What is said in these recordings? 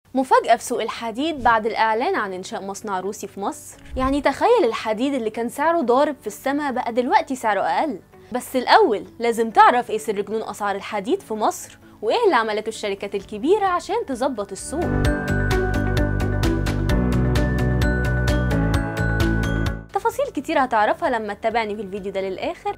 مفاجأة في سوق الحديد بعد الإعلان عن إنشاء مصنع روسي في مصر يعني تخيل الحديد اللي كان سعره ضارب في السماء بقى دلوقتي سعره أقل بس الأول لازم تعرف إيه سر جنون أسعار الحديد في مصر وإيه اللي عملته الشركات الكبيرة عشان تظبط السوق تفاصيل كتير هتعرفها لما تتابعني في الفيديو ده للآخر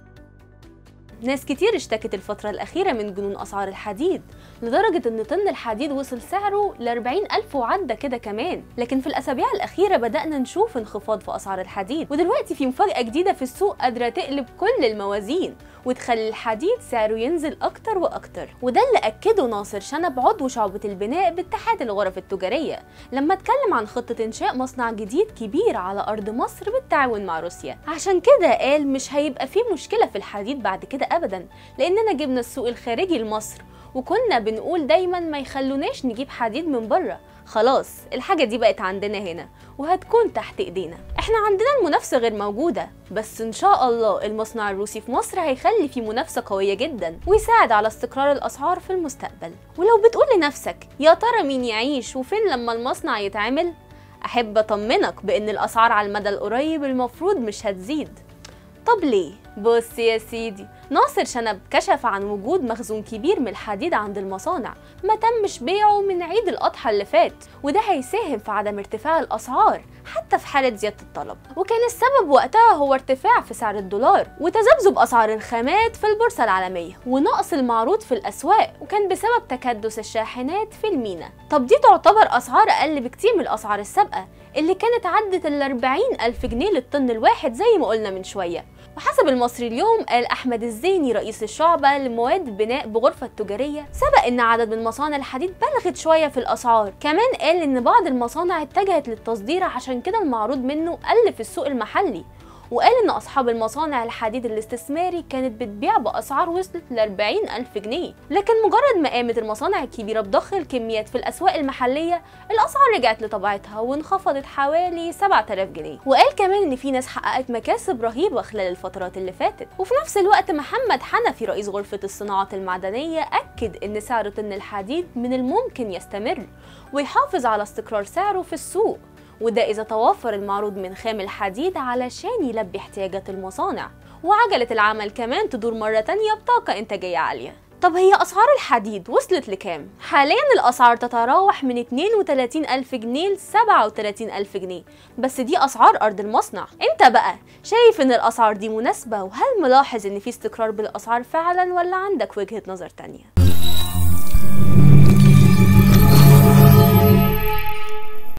ناس كتير اشتكت الفترة الأخيرة من جنون أسعار الحديد لدرجة إن طن الحديد وصل سعره ل 40 ألف وعدى كده كمان لكن في الأسابيع الأخيرة بدأنا نشوف انخفاض في أسعار الحديد ودلوقتي في مفاجأة جديدة في السوق قادرة تقلب كل الموازين وتخلي الحديد سعره ينزل أكتر وأكتر وده اللي أكده ناصر شنب عضو شعبة البناء باتحاد الغرف التجارية لما اتكلم عن خطة إنشاء مصنع جديد كبير على أرض مصر بالتعاون مع روسيا عشان كده قال مش هيبقى في مشكلة في الحديد بعد كده أبدا لأننا جبنا السوق الخارجي لمصر وكنا بنقول دايما ما يخلوناش نجيب حديد من بره خلاص الحاجة دي بقت عندنا هنا وهتكون تحت ايدينا احنا عندنا المنافسة غير موجودة بس ان شاء الله المصنع الروسي في مصر هيخلي في منافسة قوية جدا ويساعد على استقرار الاسعار في المستقبل ولو بتقول لنفسك يا ترى مين يعيش وفين لما المصنع يتعمل احب اطمنك بان الاسعار على المدى القريب المفروض مش هتزيد طب ليه؟ بص يا سيدي ناصر شنب كشف عن وجود مخزون كبير من الحديد عند المصانع ما تمش بيعه من عيد الأضحى اللي فات وده هيساهم في عدم ارتفاع الأسعار حتى في حالة زيادة الطلب وكان السبب وقتها هو ارتفاع في سعر الدولار وتذبذب أسعار الخامات في البورصة العالمية ونقص المعروض في الأسواق وكان بسبب تكدس الشاحنات في المينا طب دي تعتبر أسعار أقل بكتير من الأسعار السابقة اللي كانت عدت ال 40 ألف جنيه للطن الواحد زي ما قلنا من شوية وحسب المصري اليوم قال أحمد الزيني رئيس الشعبة لمواد البناء بغرفة التجارية سبق إن عدد من مصانع الحديد بلغت شوية في الأسعار كمان قال إن بعض المصانع اتجهت للتصدير عشان كده المعروض منه قل في السوق المحلي وقال إن أصحاب المصانع الحديد الاستثماري كانت بتبيع بأسعار وصلت ل 40 ألف جنيه لكن مجرد ما قامت المصانع الكبيرة بضخ الكميات في الأسواق المحلية الأسعار رجعت لطبيعتها وانخفضت حوالي 7000 جنيه وقال كمان إن في ناس حققت مكاسب رهيبة خلال الفترات اللي فاتت وفي نفس الوقت محمد حنفي رئيس غرفة الصناعات المعدنية أكد إن سعر طن الحديد من الممكن يستمر ويحافظ على استقرار سعره في السوق وده إذا توفر المعروض من خام الحديد علشان يلبي احتياجات المصانع وعجلة العمل كمان تدور مرة تانية بطاقة إنتاجية عالية طب هي أسعار الحديد وصلت لكام؟ حاليا الأسعار تتراوح من 32 ألف جنيه ل 37 ألف جنيه بس دي أسعار أرض المصنع أنت بقى شايف إن الأسعار دي مناسبة وهل ملاحظ إن في استقرار بالأسعار فعلا ولا عندك وجهة نظر تانية؟